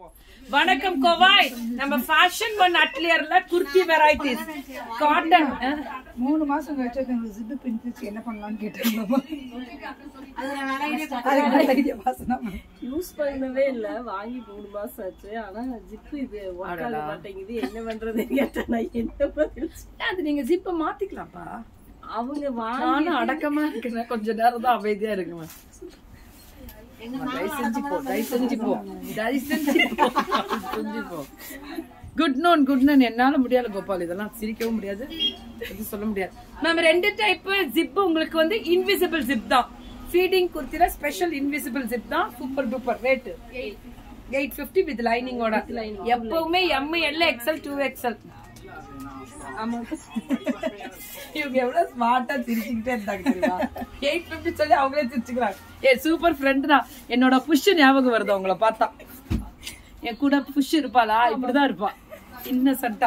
வணக்கம் கோவாய் நம்ம fashion one அட்லியர்ல குர்த்தி வெரைட்டிஸ் காட்டன் மூணு மாசம் கழிச்சு எங்களுக்கு ஜிப்பு பிரிச்சு என்ன பண்ணலாம்னு கேட்டாங்க அதுக்கு ஐடியா பாசனா யூஸ் பண்ணவே இல்ல வாங்கி மூணு மாசம் ஆச்சு ஆனா ஜிப்பு இது ஒர்க் ஆக மாட்டேங்குது என்ன பண்றது கேட்டா நான் என்ன பதில் சொல்ல? அது நீங்க ஜிப்ப மாத்திக்கலாம்ப்பா அவங்க வாங்கி நானும் அடக்கமா இருக்கேன் கொஞ்ச நேரம் தான் அமைதியா இருக்குவேன் தயவு செஞ்சு போ தயவு செஞ்சு போ தயவு செஞ்சு போ தயவு செஞ்சு போ குட் நோன் குட் நோன் என்னால முடியாது கோபால் இதெல்லாம் சிரிக்கவும் முடியாது எதுவும் சொல்ல முடியாது மேம் ரெண்டு டைப் ஜிப் உங்களுக்கு வந்து இன்விசிபிள் ஜிப் தான் ஃபீடிங் குர்த்தில ஸ்பெஷல் இன்விசிபிள் ஜிப் தான் super duper rate eight fifty with லைனிங்கோட எப்பவுமே M L XL two XL ஆமா இவங்க எவ்வளவு ஸ்மார்ட்டா சிரிச்சுக்கிட்டே இருந்தாங்க தெரியுமா எயிட் பிப்டி சொல்லி அவங்களே சிரிச்சுக்கிறாங்க ஏ சூப்பர் ஃப்ரெண்ட் தான் என்னோட புஷ் ஞாபகம் வருது அவங்கள பார்த்தா என் கூட புஷ் இருப்பாளா இப்படிதான் இருப்பா இன்னசென்ட்டா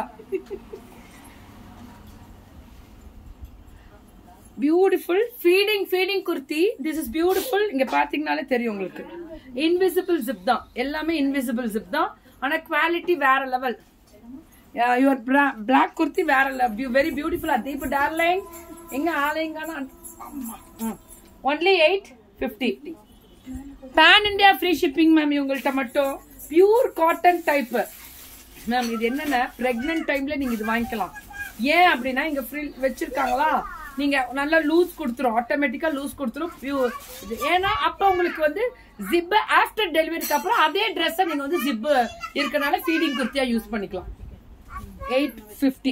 beautiful feeding feeding kurti this is beautiful இங்க பாத்தீங்கனாலே தெரியும் உங்களுக்கு இன்விசிபிள் ஜிப் தான் எல்லாமே இன்விசிபிள் ஜிப் தான் ஆனா குவாலிட்டி வேற லெவல் யுவர் பிளாக் குர்த்தி வேற வெரி பியூட்டிஃபுல்லா தீப் டார்லிங் எங்க ஆலைங்கான only eight fifty pan India free shipping ma'am இவங்கள்ட்ட மட்டும் பியூர் காட்டன் டைப் மேம் இது என்னன்னா பிரெக்னன்ட் டைம்ல நீங்க இது வாங்கிக்கலாம் ஏன் அப்படின்னா இங்க ஃப்ரீ வச்சிருக்காங்களா நீங்க நல்லா லூஸ் கொடுத்துரும் ஆட்டோமேட்டிக்கா லூஸ் கொடுத்துரும் பியூர் இது ஏன்னா அப்ப உங்களுக்கு வந்து ஜிப் ஆஃப்டர் டெலிவரிக்கு அப்புறம் அதே ட்ரெஸ்ஸை நீங்க வந்து ஜிப் இருக்கனால ஃபீடிங் குர்த்தியா யூஸ் பண்ணிக்கலாம் எயிட் ஃபிஃப்டி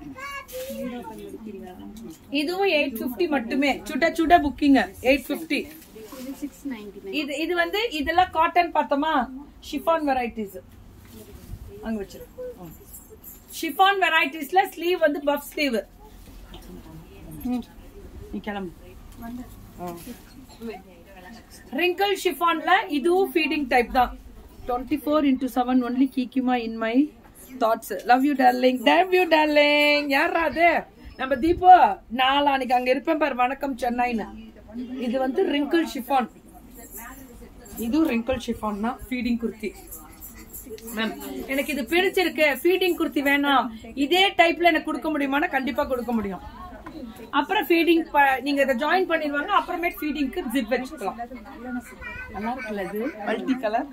இதுவும் எயிட் ஃபிஃப்டி மட்டுமே சுட சுட புக்கிங் எயிட் ஃபிஃப்டி இது இது வந்து இதெல்லாம் காட்டன் பார்த்தோமா ஷிஃபான் வெரைட்டிஸ் அங்க வச்சிரு ஷிஃபான் வெரைட்டிஸ்ல ஸ்லீவ் வந்து பஃப் ஸ்லீவ் நீ கிளம்பு ரிங்கிள் ஷிஃபான்ல இதுவும் ஃபீடிங் டைப் தான் twenty four into seven only கீக்கிமா in my thoughts love you darling love you darling யாரா அது நம்ம தீபோ நாளானிக்கு அங்க இருப்பேன் பாரு வணக்கம் சென்னைன்னு இது வந்து ரிங்கிள் ஷிஃபான் இதுவும் ரிங்கிள் ஷிஃபான் தான் ஃபீடிங் குர்த்தி மேம் எனக்கு இது பிடிச்சிருக்கு ஃபீடிங் குர்த்தி வேணாம் இதே டைப்ல எனக்கு கொடுக்க முடியுமானா கண்டிப்பா கொடுக்க முடியும் அப்புறம் ஃபீடிங் நீங்க இதை ஜாயின் பண்ணிடுவாங்க அப்புறமேட் ஃபீடிங்க்கு ஜிப் வச்சுக்கலாம் நல்லா இருக்குல்ல இது மல்டி கலர்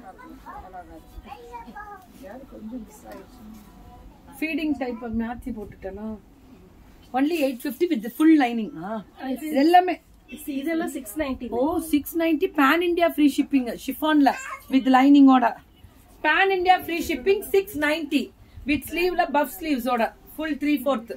ஃபீடிங் டைப் மாத்தி போட்டுட்டேனா only eight fifty with full lining எல்லாமே இதெல்லாம் six ninety oh six ninety pan India free shipping ஷிஃபான்ல வித் லைனிங்கோட pan India free shipping six ninety with ஸ்லீவ்ல பஃப் ஸ்லீவ்ஸோட ஃபுல் த்ரீ ஃபோர்த்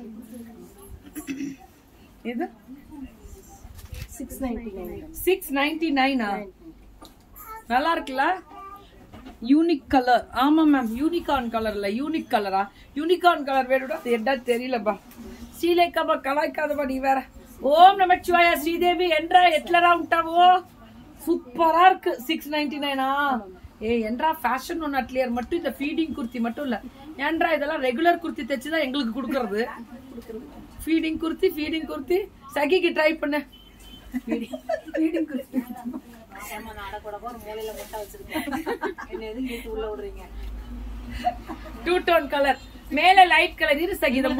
இது six ninety nine six ninety நைனா நல்லா இருக்குல்ல யூனிக் கலர் ஆமா மேம் யூனிகார்ன் கலர்ல யூனிக் கலரா யூனிகார்ன் கலர் வேணுடா அது என்ன தெரியலப்பா ஸ்ரீலேக்காப்பா கலாய்க்காதப்பா நீ வேற ஓம் நமச்சிவாயா ஸ்ரீதேவி என்றா எட்லரா ఉంటావோ சூப்பரா இருக்கு சிக்ஸ் நைன்டி நைனா ஏ என்றா ஃபேஷன் ஒன் அட்லியர் மட்டும் இந்த ஃபீடிங் குர்த்தி மட்டும் இல்ல ஏன்றா இதெல்லாம் ரெகுலர் குர்த்தி தைச்சுதான் எங்களுக்கு கொடுக்கறது ஃபீடிங் குர்த்தி ஃபீடிங் குர்த்தி சகிக்கு ட்ரை பண்ணு feeding kurti two tone colour மேல லைட் கலர் இரு சகிதம்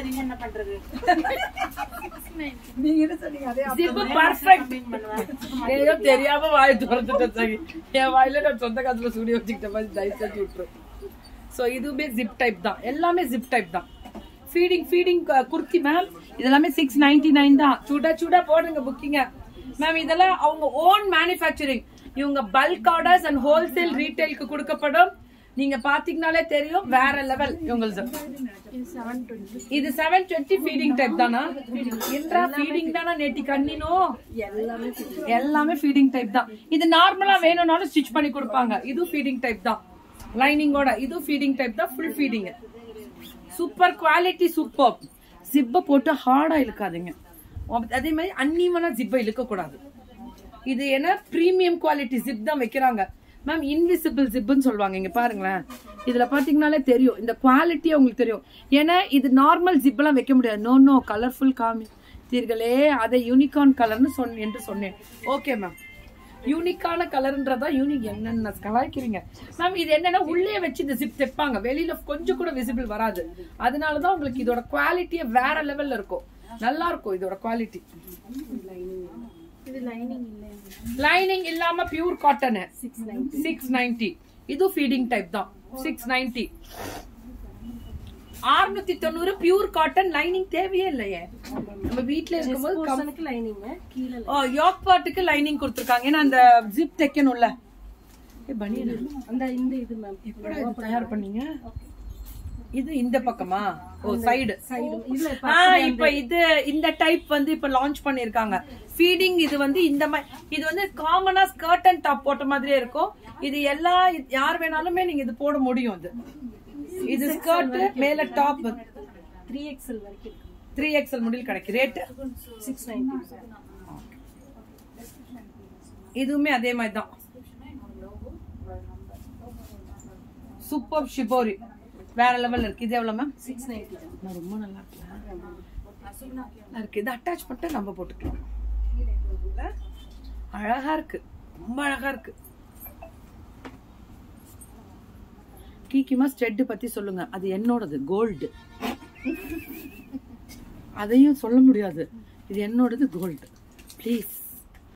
நீங்க என்ன சொன்னீங்க அதே ஜிப்பு பர்ஃபெக்ட் ஏதோ தெரியாம வாய் திறந்துட்டேன் சகி என் வாயில நான் சொந்த காசுல சுடி வச்சுக்கிட்ட மாதிரி தயவு செஞ்சு விட்டுரும் சோ இதுவுமே ஜிப் டைப் தான் எல்லாமே ஜிப் டைப் தான் ஃபீடிங் ஃபீடிங் குர்த்தி மேம் இதெல்லாமே சிக்ஸ் நைன்டி நைன் தான் சுட சுட போடுங்க புக்கிங்க மேம் இதெல்லாம் அவங்க ஓன் மேனுஃபேக்சரிங் இவங்க பல்க் ஆர்டர்ஸ் அண்ட் ஹோல்சேல் ரீட்டைலுக்கு கொடுக்கப்படும் நீங்க பாத்தீங்கனாலே தெரியும் வேற லெவல் இவங்களுக்கு இது செவன் டுவெண்ட்டி ஃபீடிங் டைப் தானா என்றா ஃபீடிங் தானா நேத்தி கண்ணினோ எல்லாமே எல்லாமே ஃபீடிங் டைப் தான் இது நார்மலா வேணும்னாலும் ஸ்டிச் பண்ணி கொடுப்பாங்க இது ஃபீடிங் டைப் தான் லைனிங்கோட இது ஃபீடிங் டைப் தான் full feeding super quality super ஜிப்பை போட்டு ஹார்டா இழுக்காதீங்க அதே மாதிரி அன்னீவனா ஜிப்பை இழுக்க கூடாது இது என்ன பிரீமியம் குவாலிட்டி ஜிப் தான் வைக்கிறாங்க மேம் இன்விசிபிள் ஜிப்னு சொல்லுவாங்க இங்க பாருங்களேன் இதுல பாத்தீங்கன்னாலே தெரியும் இந்த குவாலிட்டி உங்களுக்கு தெரியும் ஏன்னா இது நார்மல் ஜிப் எல்லாம் வைக்க முடியாது நோ நோ கலர்ஃபுல் காமி தீர்களே அதை யூனிகார்ன் கலர்னு சொன்ன என்று சொன்னேன் ஓகே மேம் யூனிக்கான கலர்ன்றதா யூனிக் என்னென்ன கலாய்க்கிறீங்க மேம் இது என்னன்னா உள்ளே வச்சு இந்த ஜிப் தைப்பாங்க வெளியில கொஞ்சம் கூட விசிபிள் வராது அதனாலதான் உங்களுக்கு இதோட குவாலிட்டியே வேற லெவல்ல இருக்கும் நல்லா இருக்கும் இதோட குவாலிட்டி இது லைனிங் இல்ல லைனிங் இல்லாம pure cotton six ninety six ninety இது ஃபீடிங் டைப் தான் சிக்ஸ் நைன்டி ஆறுநூத்தி தொண்ணூறு பியூர் காட்டன் லைனிங் தேவையே இல்லையே நம்ம வீட்ல இருக்கும்போது கம்- போர்ஷனுக்கு லைனிங் கீழே ஓ யோக் பாட்டுக்கு லைனிங் கொடுத்துருக்காங்க ஏன்னா அந்த ஜிப் தைக்கணும்ல ஏ, பனியன் அந்த இந்த இது மேம் எப்படா இது தயார் பண்ணீங்க இது இந்த பக்கமா ஓ சைடு சைடு இதுல ஆ இப்ப இது இந்த டைப் வந்து இப்ப லான்ச் பண்ணிருக்காங்க ஃபீடிங் இது வந்து இந்த மாதிரி இது வந்து காமனா ஸ்கர்ட் அண்ட் டாப் போட்ட மாதிரியே இருக்கும் இது எல்லா யார் வேணாலுமே நீங்க இது போட முடியும் இது இது ஸ்கர்ட் மேல டாப் த்ரீ எக்ஸ்எல் வரைக்கும் இருக்கு த்ரீ எக்ஸ்எல் முடில் கிடைக்கும் ரேட் சிக்ஸ் நைன்டி இதுவுமே அதே மாதிரி தான் சூப்பர் ஷிபோரி வேற லெவல்ல இருக்கு இது எவ்வளவு மேம் சிக்ஸ் நைன்டி நான் ரொம்ப நல்லா இருக்குல்ல நல்லா இருக்கு இது அட்டாச் பண்ணிட்டு நம்ம போட்டுக்கலாம் இல்ல? அழகா இருக்கு ரொம்ப அழகா இருக்கு கீக்கிமா ஸ்டெட் பத்தி சொல்லுங்க அது என்னோடது கோல்டு அதையும் சொல்ல முடியாது இது என்னோடது கோல்டு ப்ளீஸ்